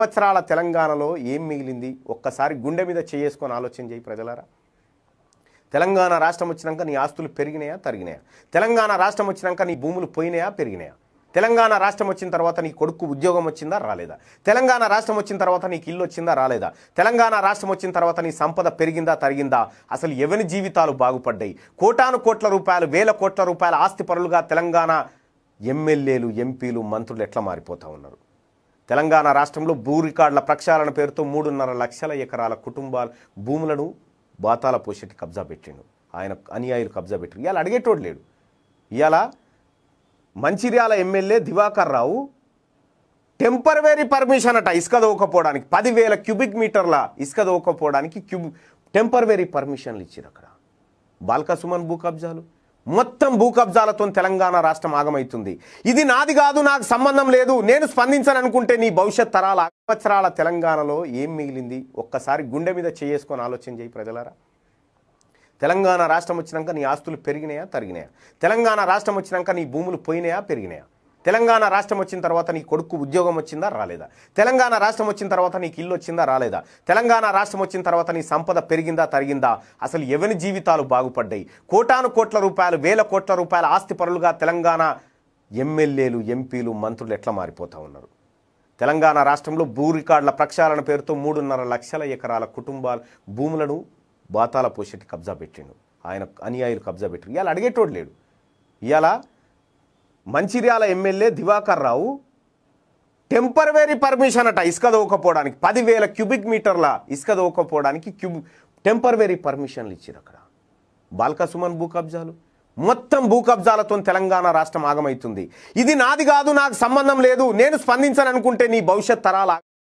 సంవత్సరాల తెలంగాణలో ఏం మిగిలింది ఒక్కసారి గుండె మీద చేసుకొని ఆలోచన చేయి ప్రజలారా తెలంగాణ రాష్ట్రం వచ్చినాక నీ ఆస్తులు పెరిగినాయా తరిగినాయా తెలంగాణ రాష్ట్రం వచ్చినాక నీ భూములు పోయినాయా పెరిగినాయా తెలంగాణ రాష్ట్రం వచ్చిన తర్వాత నీ కొడుకు ఉద్యోగం వచ్చిందా రాలేదా తెలంగాణ రాష్ట్రం వచ్చిన తర్వాత నీకు ఇల్లు వచ్చిందా రాలేదా తెలంగాణ రాష్ట్రం వచ్చిన తర్వాత నీ సంపద పెరిగిందా తరిగిందా అసలు ఎవరి జీవితాలు బాగుపడ్డాయి కోటాను కోట్ల రూపాయలు వేల కోట్ల రూపాయల ఆస్తి పరులుగా తెలంగాణ ఎమ్మెల్యేలు ఎంపీలు మంత్రులు ఎట్లా మారిపోతా ఉన్నారు తెలంగాణ రాష్ట్రంలో భూ రికార్డుల ప్రక్షాళన పేరుతో మూడున్నర లక్షల ఎకరాల కుటుంబాల భూములను బాతాల పోషెట్టి కబ్జా పెట్టిండు ఆయన అనుయాయులు కబ్జా పెట్టిండు ఇవాళ అడిగేటోడు లేడు ఇవాళ Mancherial MLA Diwakar Rao temporary permission అట ఇసుక దోకపోవడానికి పదివేల క్యూబిక్ మీటర్ల ఇసుక దోకపోవడానికి క్యూబ్ టెంపరవరీ పర్మిషన్లు ఇచ్చారు అక్కడ బాల్కా సుమన్ భూ కబ్జాలు మొత్తం భూ కబ్జాలతో తెలంగాణ రాష్ట్రం ఆగమైతుంది ఇది నాది కాదు నాకు సంబంధం లేదు నేను స్పందించను అనుకుంటే నీ భవిష్యత్ తరాల సంవత్సరాల తెలంగాణలో ఏం మిగిలింది ఒక్కసారి గుండె మీద చేసుకొని ఆలోచన చేయి ప్రజలారా తెలంగాణ రాష్ట్రం వచ్చినాక నీ ఆస్తులు పెరిగినాయా తరిగినాయా తెలంగాణ రాష్ట్రం వచ్చినాక నీ భూములు పోయినాయా పెరిగినాయా తెలంగాణ రాష్ట్రం వచ్చిన తర్వాత నీ కొడుకు ఉద్యోగం వచ్చిందా రాలేదా తెలంగాణ రాష్ట్రం వచ్చిన తర్వాత నీకు ఇల్లు వచ్చిందా రాలేదా తెలంగాణ రాష్ట్రం వచ్చిన తర్వాత నీ సంపద పెరిగిందా తరిగిందా అసలు ఎవరి జీవితాలు బాగుపడ్డాయి కోటాను కోట్ల రూపాయలు వేల కోట్ల రూపాయల ఆస్తి పరులుగా తెలంగాణ ఎమ్మెల్యేలు ఎంపీలు మంత్రులు ఎట్లా మారిపోతా ఉన్నారు తెలంగాణ రాష్ట్రంలో భూ రికార్డుల ప్రక్షాళన పేరుతో మూడున్నర లక్షల ఎకరాల కుటుంబాల భూములను బాతాల పోషెట్టి కబ్జా పెట్టిండు ఆయన అనుయాయులు కబ్జా పెట్టిండు ఇవాళ అడిగేటోడు లేడు ఇవాళ Mancherial MLA Diwakar Rao temporary permission అట ఇసుక దోకపోవడానికి పదివేల క్యూబిక్ మీటర్ల ఇసుక దోకపోవడానికి క్యూబ్ టెంపరవరీ పర్మిషన్లు ఇచ్చారు అక్కడ బాల్కా సుమన్ భూ కబ్జాలు మొత్తం భూ కబ్జాలతో తెలంగాణ రాష్ట్రం ఆగమైతుంది ఇది నాది కాదు నాకు సంబంధం లేదు నేను స్పందించను అనుకుంటే నీ భవిష్యత్ తరాల